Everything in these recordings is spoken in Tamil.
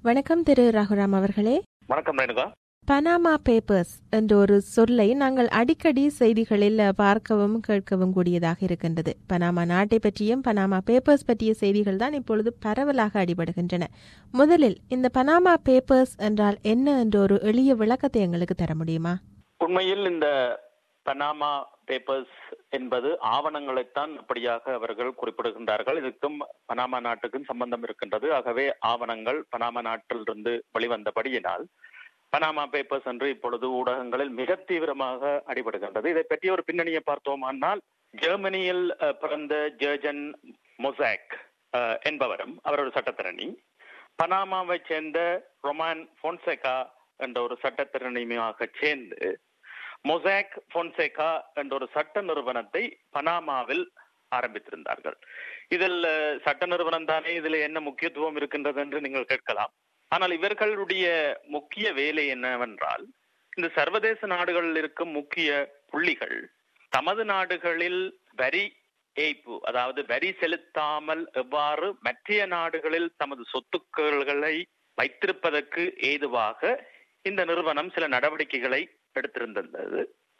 வணக்கம் திரு ரகுராம் அவர்களே வணக்கம் ரேணுகா பனாமா பேப்பர்ஸ் என்ற ஒரு சொல்லை நாங்கள் அடிக்கடி செய்திகளில் பார்க்கவும் கேட்கவும் கூடியதாக இருக்கின்றது பனாமா நாட்டை பற்றியும் பனாமா பேப்பர்ஸ் பற்றிய செய்திகள் தான் இப்பொழுது பரவலாக அடிபடுகின்றன முதலில் இந்த பனாமா பேப்பர்ஸ் என்றால் என்ன என்ற ஒரு எளிய விளக்கத்தை எங்களுக்கு தர முடியுமா உண்மையில் இந்த பனாமா பேப்பர்ஸ் என்பது ஆவணங்களைத்தான் அப்படியாக அவர்கள் குறிப்பிடுகின்றார்கள் இதுக்கும் பனாமா நாட்டுக்கும் சம்பந்தம் இருக்கின்றது ஆகவே ஆவணங்கள் பனாமா நாட்டிலிருந்து வெளிவந்தபடியினால் பனாமா பேப்பர்ஸ் என்று இப்பொழுது ஊடகங்களில் மிக தீவிரமாக அடிபடுகின்றது இதை பற்றி ஒரு பின்னணியை பார்த்தோமானால் ஜெர்மனியில் அஹ், பிறந்த ஜேர்ஜன் மொசாக் அஹ், என்பவரும் அவர் ஒரு சட்டத்திரணி பனாமாவை சேர்ந்த ரொமான் பொன்செகா என்ற ஒரு சட்டத்திறனியுமாக சேர்ந்து மொசாக் பொன்சேகா என்ற ஒரு சட்ட நிறுவனத்தை பனாமாவில் ஆரம்பித்திருந்தார்கள் இதில் அஹ், சட்ட நிறுவனம் தானே இதில் என்ன முக்கியத்துவம் இருக்கின்றது என்று நீங்கள் கேட்கலாம் ஆனால் இவர்களுடைய முக்கிய வேலை என்னவென்றால் இந்த சர்வதேச நாடுகளில் இருக்கும் முக்கிய புள்ளிகள் தமது நாடுகளில் வரி ஏய்ப்பு அதாவது வரி செலுத்தாமல் எவ்வாறு மற்றைய நாடுகளில் தமது சொத்துக்களை வைத்திருப்பதற்கு ஏதுவாக இந்த நிறுவனம் சில நடவடிக்கைகளை எடுத்திருந்தது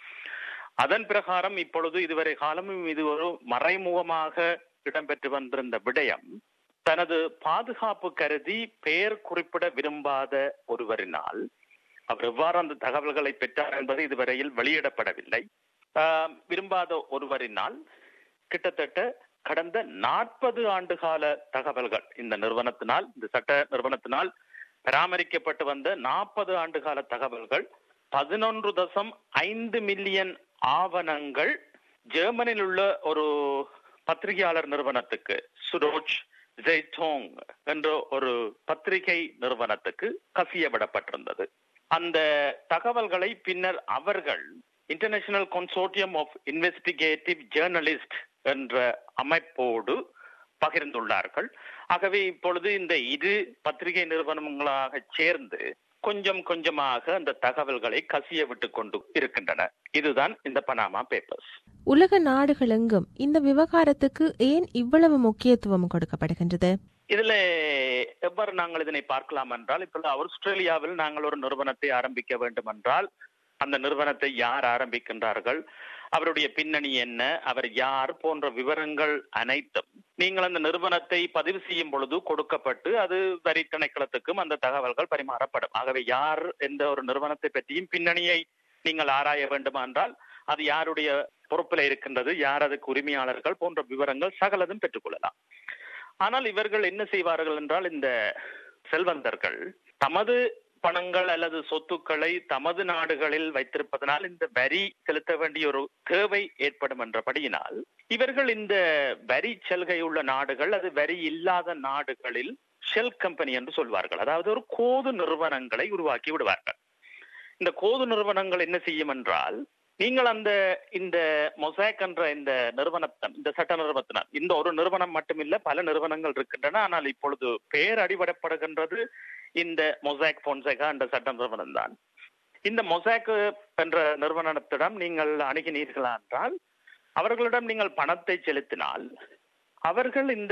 அதன் பிரகாரம் இப்பொழுது இதுவரை காலமும் இது ஒரு மறைமுகமாக இடம்பெற்று வந்திருந்த விடயம் தனது பாதுகாப்பு கருதி பெயர் குறிப்பிட விரும்பாத ஒருவரினால் அவர் எவ்வாறு அந்த தகவல்களை பெற்றார் என்பது இதுவரையில் வெளியிடப்படவில்லை ஆஹ், விரும்பாத ஒருவரினால் கிட்டத்தட்ட கடந்த நாற்பது ஆண்டு கால தகவல்கள் இந்த நிறுவனத்தினால் இந்த சட்ட நிறுவனத்தினால் பராமரிக்கப்பட்டு வந்த நாற்பது ஆண்டு கால தகவல்கள் பதினொன்று தசம் ஐந்து மில்லியன் ஆவணங்கள் ஜெர்மனியில் உள்ள ஒரு பத்திரிகையாளர் நிறுவனத்துக்கு சுரோஜ் ஜெய்டோங் என்ற ஒரு பத்திரிகை நிறுவனத்துக்கு கசிய விடப்பட்டிருந்தது அந்த தகவல்களை பின்னர் அவர்கள் International Consortium of Investigative Journalist என்ற அமைப்போடு பகிர்ந்துள்ளார்கள் ஆகவே இப்பொழுது இந்த இரு பத்திரிகை நிறுவனங்களாக சேர்ந்து கொஞ்சம் கொஞ்சமாக அந்த தகவல்களை கசிய விட்டு கொண்டு இருக்கின்றன இதுதான் இந்த பனாமா பேப்பர்ஸ் உலக நாடுகளெங்கும் இந்த விவகாரத்துக்கு ஏன் இவ்வளவு முக்கியத்துவம் கொடுக்கப்படுகின்றது இதுல எவ்வாறு நாங்கள் இதனை பார்க்கலாம் என்றால் இப்பொழுது ஆஸ்திரேலியாவில் நாங்கள் ஒரு நிறுவனத்தை ஆரம்பிக்க வேண்டும் என்றால் அந்த நிறுவனத்தை யார் ஆரம்பிக்கின்றார்கள் அவருடைய பின்னணி என்ன அவர் யார் போன்ற விவரங்கள் அனைத்தும் நீங்கள் அந்த நிறுவனத்தை பதிவு செய்யும் பொழுது கொடுக்கப்பட்டு அது வரி திணைக்களத்துக்கும் அந்த தகவல்கள் பரிமாறப்படும் ஆகவே யார் எந்த ஒரு நிறுவனத்தை பற்றியும் பின்னணியை நீங்கள் ஆராய வேண்டுமா என்றால் அது யாருடைய பொறுப்பில் இருக்கின்றது யார் அதுக்கு உரிமையாளர்கள் போன்ற விவரங்கள் சகலதும் பெற்றுக்கொள்ளலாம் ஆனால் இவர்கள் என்ன செய்வார்கள் என்றால் இந்த செல்வந்தர்கள் தமது பணங்கள் அல்லது சொத்துக்களை தமது நாடுகளில் வைத்திருப்பதனால் இந்த வரி செலுத்த வேண்டிய ஒரு தேவை ஏற்படும் என்றபடியினால் இவர்கள் இந்த வரி சலுகை உள்ள நாடுகள் அது வரி இல்லாத நாடுகளில் ஷெல் கம்பெனி என்று சொல்வார்கள் அதாவது ஒரு கோது நிறுவனங்களை உருவாக்கி விடுவார்கள் இந்த கோது நிறுவனங்கள் என்ன செய்யும் என்றால் நீங்கள் அந்த இந்த மொசாக் என்ற இந்த நிறுவனத்தன் இந்த சட்ட நிறுவனத்தினர் இந்த ஒரு நிறுவனம் மட்டுமில்ல பல நிறுவனங்கள் இருக்கின்றன ஆனால் இப்பொழுது பெயர் அடிபடப்படுகின்றது இந்த மொசாக் பொன்சேகா என்ற சட்ட நிறுவனம் தான் இந்த மொசாக் என்ற நிறுவனத்திடம் நீங்கள் அணுகினீர்களா என்றால் அவர்களிடம் நீங்கள் பணத்தை செலுத்தினால் அவர்கள் இந்த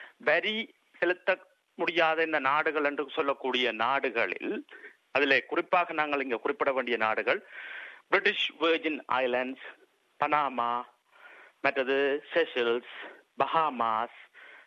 வரி செலுத்த முடியாத இந்த நாடுகள் என்று சொல்லக்கூடிய நாடுகளில் அதிலே குறிப்பாக நாங்கள் இங்க குறிப்பிட வேண்டிய நாடுகள் பிரிட்டிஷ் வெர்ஜின் ஐலாண்ட்ஸ் பனாமா மற்றது செஷல்ஸ் பஹாமாஸ்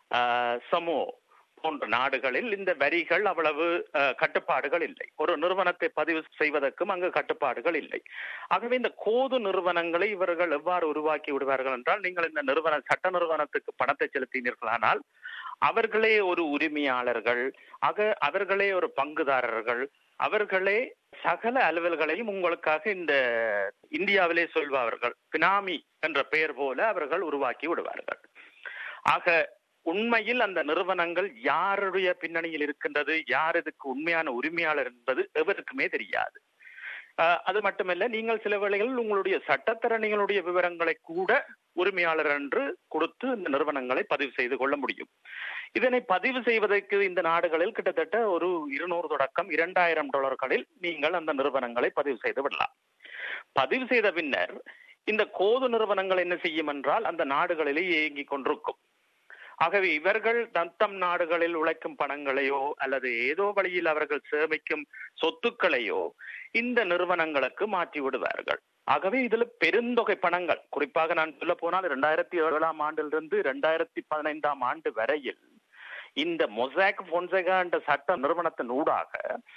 சமோ போன்ற நாடுகளில் இந்த வரிகள் அவ்வளவு அஹ், கட்டுப்பாடுகள் இல்லை ஒரு நிறுவனத்தை பதிவு செய்வதற்கும் அங்கு கட்டுப்பாடுகள் இல்லை ஆகவே இந்த கோது நிறுவனங்களை இவர்கள் எவ்வாறு உருவாக்கி விடுவார்கள் என்றால் நீங்கள் இந்த நிறுவன சட்ட நிறுவனத்துக்கு பணத்தை செலுத்தினீர்களானால் அவர்களே ஒரு உரிமையாளர்கள் ஆக அவர்களே ஒரு பங்குதாரர்கள் அவர்களே சகல அலுவல்களையும் உங்களுக்காக இந்த இந்தியாவிலே சொல்வார்கள் பினாமி என்ற பெயர் போல அவர்கள் உருவாக்கி விடுவார்கள் ஆக உண்மையில் அந்த நிறுவனங்கள் யாருடைய பின்னணியில் இருக்கின்றது யார் இதுக்கு உண்மையான உரிமையாளர் என்பது எவருக்குமே தெரியாது ஆஹ் அது மட்டுமல்ல நீங்கள் சில வேளைகளில் உங்களுடைய சட்டத்தரணிகளுடைய விவரங்களை கூட உரிமையாளர் என்று கொடுத்து இந்த நிறுவனங்களை பதிவு செய்து கொள்ள முடியும் இதனை பதிவு செய்வதற்கு இந்த நாடுகளில் கிட்டத்தட்ட ஒரு இருநூறு தொடக்கம் இரண்டாயிரம் டாலர்களில் நீங்கள் அந்த நிறுவனங்களை பதிவு செய்து விடலாம் பதிவு செய்த பின்னர் இந்த கோது நிறுவனங்கள் என்ன செய்யும் என்றால் அந்த நாடுகளிலே இயங்கிக் கொண்டிருக்கும் ஆகவே இவர்கள் தத்தம் நாடுகளில் உழைக்கும் பணங்களையோ அல்லது ஏதோ வழியில் அவர்கள் சேமிக்கும் சொத்துக்களையோ இந்த நிறுவனங்களுக்கு மாற்றி விடுவார்கள் ஆகவே இதுல பெருந்தொகை பணங்கள் குறிப்பாக நான் சொல்ல போனால் இரண்டாயிரத்தி ஏழாம் ஆண்டிலிருந்து இரண்டாயிரத்தி பதினைந்தாம் ஆண்டு வரையில் இந்த மொசாக் பொன்செகா என்ற சட்ட நிறுவனத்தின் ஊடாக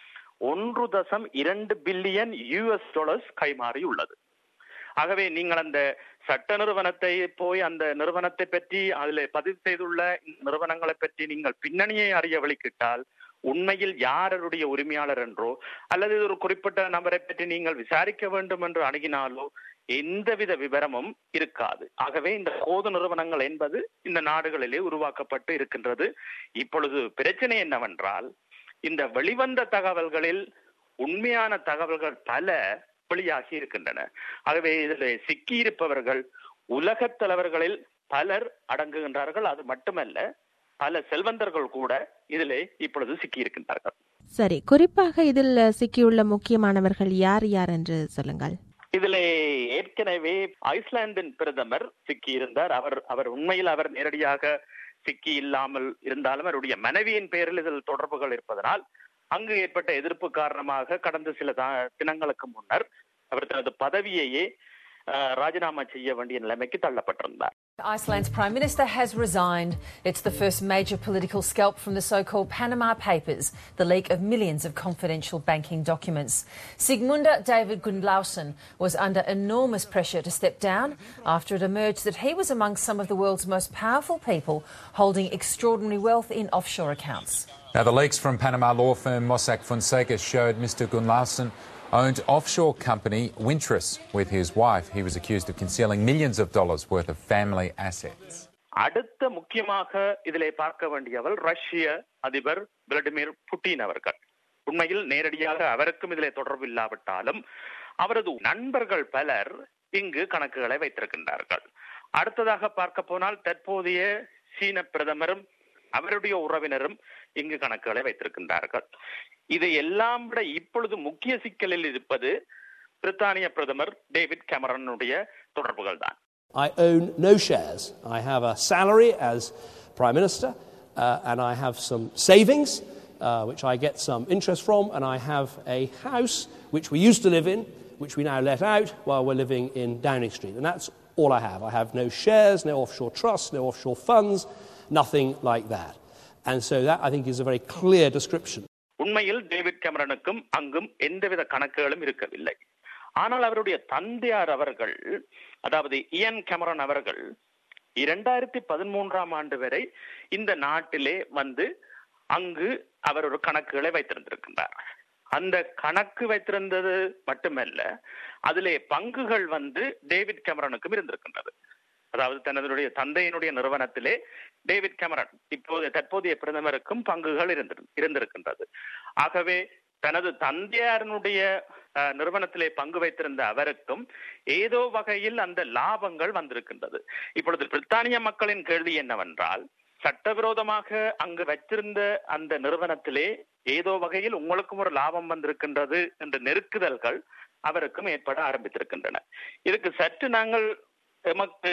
ஒன்று தசம் இரண்டு பில்லியன் யூஎஸ் டாலர்ஸ் கைமாறி உள்ளது ஆகவே நீங்கள் அந்த சட்ட நிறுவனத்தை போய் அந்த நிறுவனத்தை பற்றி அதில் பதிவு செய்துள்ள நிறுவனங்களை பற்றி நீங்கள் பின்னணியை அறிய வழிக்கிட்டால் உண்மையில் யாருடைய உரிமையாளர் என்றோ அல்லது ஒரு குறிப்பிட்ட நபரை பற்றி நீங்கள் விசாரிக்க வேண்டும் என்று அணுகினாலோ எந்தவித விவரமும் இருக்காது ஆகவே இந்த பொது நிறுவனங்கள் என்பது இந்த நாடுகளிலே உருவாக்கப்பட்டு இருக்கின்றது இப்பொழுது பிரச்சனை என்னவென்றால் இந்த வெளிவந்த தகவல்களில் உண்மையான தகவல்கள் பல வெளியாகி இருக்கின்றன ஆகவே இதில் சிக்கியிருப்பவர்கள் உலகத் தலைவர்களில் பலர் அடங்குகின்றார்கள் அது மட்டுமல்ல பல செல்வந்தர்கள் கூட இதிலே இப்பொழுது சிக்கியிருக்கின்றார்கள் சரி குறிப்பாக இதில் சிக்கியுள்ள முக்கியமானவர்கள் யார் யார் என்று சொல்லுங்கள் இதிலே ஏற்கனவே ஐஸ்லாந்தின் பிரதமர் சிக்கியிருந்தார் அவர் அவர் உண்மையில் அவர் நேரடியாக சிக்கி இல்லாமல் இருந்தாலும் அவருடைய மனைவியின் பெயரில் இதில் தொடர்புகள் இருப்பதனால் அங்கு ஏற்பட்ட எதிர்ப்பு காரணமாக கடந்த சில தினங்களுக்கு முன்னர் அவர் தனது பதவியையே ராஜினாமா செய்ய வேண்டிய நிலைமைக்கு தள்ளப்பட்டிருந்தார் Iceland's Prime Minister has resigned. It's the first major political scalp from the so called Panama Papers, the leak of millions of confidential banking documents. Sigmunda David Gunnlausen was under enormous pressure to step down after it emerged that he was among some of the world's most powerful people holding extraordinary wealth in offshore accounts. Now, the leaks from Panama law firm Mossack Fonseca showed Mr. Gunnlausen owned offshore company Wintris with his wife. He was accused of concealing millions of dollars worth of family assets. அடுத்த முக்கியமாக இதிலே பார்க்க வேண்டியவர் ரஷ்ய அதிபர் விளாடிமிர் புட்டின் அவர்கள் உண்மையில் நேரடியாக அவருக்கும் இதிலே தொடர்பு இல்லாவிட்டாலும் அவரது நண்பர்கள் பலர் இங்கு கணக்குகளை வைத்திருக்கின்றார்கள் அடுத்ததாக பார்க்க போனால் தற்போதைய சீன பிரதமரும் அவருடைய உறவினரும் இங்கு கணக்குகளை வைத்திருக்கின்றார்கள் இது எல்லாம் விட இப்பொழுது முக்கிய சிக்கலில் இருப்பது பிரித்தானிய பிரதமர் டேவிட் கேமரனுடைய தொடர்புகள் தான் I own no shares. I have a salary as Prime Minister, uh, and I have some savings, uh, which I get some interest from, and I have a house which we used to live in, which we now let out while we're living in Downing Street. And that's all I have. I have no shares, no offshore trusts, no offshore funds, nothing like that. And so that, I think, is a very clear description. உண்மையில் டேவிட் கேமரனுக்கும் அங்கும் எந்தவித கணக்குகளும் இருக்கவில்லை ஆனால் அவருடைய தந்தையார் அவர்கள் அதாவது இயன் கேமரன் அவர்கள் இரண்டாயிரத்தி பதிமூன்றாம் ஆண்டு வரை இந்த நாட்டிலே வந்து அங்கு அவர் ஒரு கணக்குகளை வைத்திருந்திருக்கின்றார் அந்த கணக்கு வைத்திருந்தது மட்டுமல்ல அதிலே பங்குகள் வந்து டேவிட் கேமரனுக்கும் இருந்திருக்கின்றது அதாவது தனதுடைய தந்தையினுடைய நிறுவனத்திலே டேவிட் கேமரன் இப்போது தற்போதைய பிரதமருக்கும் பங்குகள் இருந்து இருந்திருக்கின்றது ஆகவே தனது தந்தையாரனுடைய நிறுவனத்திலே பங்கு வைத்திருந்த அவருக்கும் ஏதோ வகையில் அந்த லாபங்கள் வந்திருக்கின்றது இப்பொழுது பிரித்தானிய மக்களின் கேள்வி என்னவென்றால் சட்டவிரோதமாக அங்கு வைத்திருந்த அந்த நிறுவனத்திலே ஏதோ வகையில் உங்களுக்கும் ஒரு லாபம் வந்திருக்கின்றது என்ற நெருக்குதல்கள் அவருக்கும் ஏற்பட ஆரம்பித்திருக்கின்றன இதுக்கு சற்று நாங்கள் எமக்கு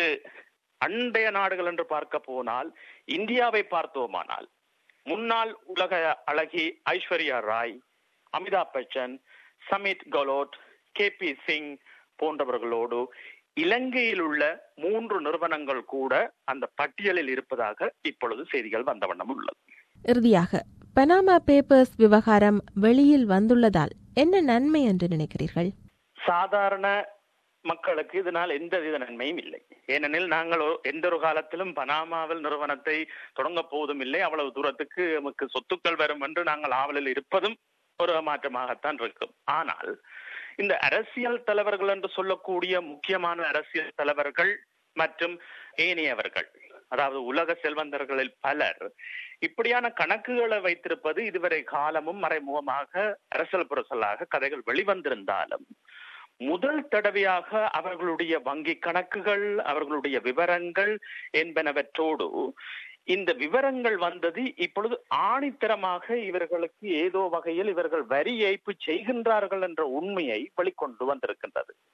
அண்டைய நாடுகள் என்று பார்க்க போனால் இந்தியாவை பார்த்தோமானால் முன்னாள் உலக அழகி ஐஸ்வர்யா ராய் அமிதாப் பச்சன் சமித் கலோட் கே பி சிங் போன்றவர்களோடு இலங்கையில் உள்ள மூன்று நிறுவனங்கள் கூட அந்த பட்டியலில் இருப்பதாக இப்பொழுது செய்திகள் வந்த வண்ணம் உள்ளது இறுதியாக பனாமா பேப்பர்ஸ் விவகாரம் வெளியில் வந்துள்ளதால் என்ன நன்மை என்று நினைக்கிறீர்கள் சாதாரண மக்களுக்கு இதனால் எந்த வித நன்மையும் இல்லை ஏனெனில் நாங்கள் எந்த ஒரு காலத்திலும் பனாமாவில் நிறுவனத்தை தொடங்க போவதும் இல்லை அவ்வளவு தூரத்துக்கு நமக்கு சொத்துக்கள் வரும் என்று நாங்கள் ஆவலில் இருப்பதும் ஒரு மாற்றமாகத்தான் இருக்கும் ஆனால் இந்த அரசியல் தலைவர்கள் என்று சொல்லக்கூடிய முக்கியமான அரசியல் தலைவர்கள் மற்றும் ஏனையவர்கள் அதாவது உலக செல்வந்தர்களில் பலர் இப்படியான கணக்குகளை வைத்திருப்பது இதுவரை காலமும் மறைமுகமாக அரசியல் புரசலாக கதைகள் வெளிவந்திருந்தாலும் முதல் தடவையாக அவர்களுடைய வங்கி கணக்குகள் அவர்களுடைய விவரங்கள் என்பனவற்றோடு இந்த விவரங்கள் வந்தது இப்பொழுது ஆணித்தரமாக இவர்களுக்கு ஏதோ வகையில் இவர்கள் வரி ஏய்ப்பு செய்கின்றார்கள் என்ற உண்மையை வெளிக்கொண்டு வந்திருக்கின்றது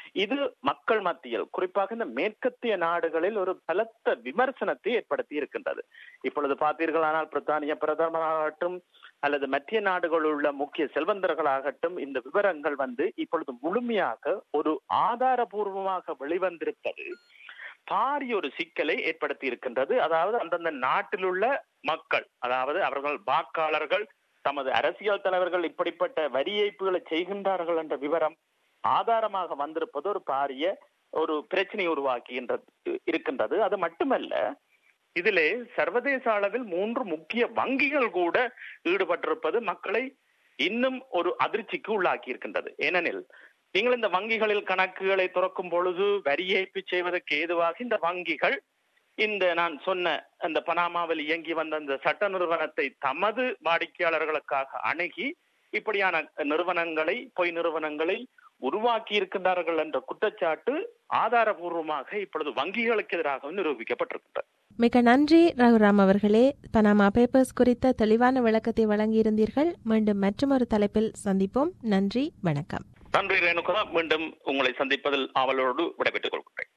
இது மக்கள் மத்தியில் குறிப்பாக இந்த மேற்கத்திய நாடுகளில் ஒரு பலத்த விமர்சனத்தை ஏற்படுத்தி இருக்கின்றது இப்பொழுது பார்த்தீர்களானால் பிரித்தானிய பிரதமராகட்டும் அல்லது மத்திய நாடுகளில் உள்ள முக்கிய செல்வந்தர்களாகட்டும் இந்த விவரங்கள் வந்து இப்பொழுது முழுமையாக ஒரு ஆதாரபூர்வமாக வெளிவந்திருப்பது பாரிய ஒரு சிக்கலை ஏற்படுத்தி இருக்கின்றது அதாவது அந்தந்த நாட்டில் உள்ள மக்கள் அதாவது அவர்கள் வாக்காளர்கள் தமது அரசியல் தலைவர்கள் இப்படிப்பட்ட வரி ஏய்ப்புகளை செய்கின்றார்கள் என்ற விவரம் ஆதாரமாக வந்திருப்பது ஒரு பாரிய ஒரு பிரச்சனை உருவாக்குகின்றது இருக்கின்றது அது மட்டுமல்ல இதிலே சர்வதேச அளவில் மூன்று முக்கிய வங்கிகள் கூட ஈடுபட்டிருப்பது மக்களை இன்னும் ஒரு அதிர்ச்சிக்கு உள்ளாக்கி இருக்கின்றது ஏனெனில் நீங்கள் இந்த வங்கிகளில் கணக்குகளை துறக்கும் பொழுது வரி ஏய்ப்பு செய்வதற்கு ஏதுவாக இந்த வங்கிகள் இந்த நான் சொன்ன அந்த பனாமாவில் இயங்கி வந்த அந்த சட்ட நிறுவனத்தை தமது வாடிக்கையாளர்களுக்காக அணுகி இப்படியான நிறுவனங்களை பொய் நிறுவனங்களை உருவாக்கி இருக்கின்றார்கள் என்ற குற்றச்சாட்டு ஆதாரபூர்வமாக இப்பொழுது வங்கிகளுக்கு எதிராக நிரூபிக்கப்பட்டிருக்கின்றது மிக நன்றி ரகுராம் அவர்களே பனாமா பேப்பர்ஸ் குறித்த தெளிவான விளக்கத்தை வழங்கியிருந்தீர்கள் மீண்டும் மற்றொரு தலைப்பில் சந்திப்போம் நன்றி வணக்கம் நன்றி ரேணுகா மீண்டும் உங்களை சந்திப்பதில் ஆவலோடு விடைபெற்றுக் கொள்கிறேன்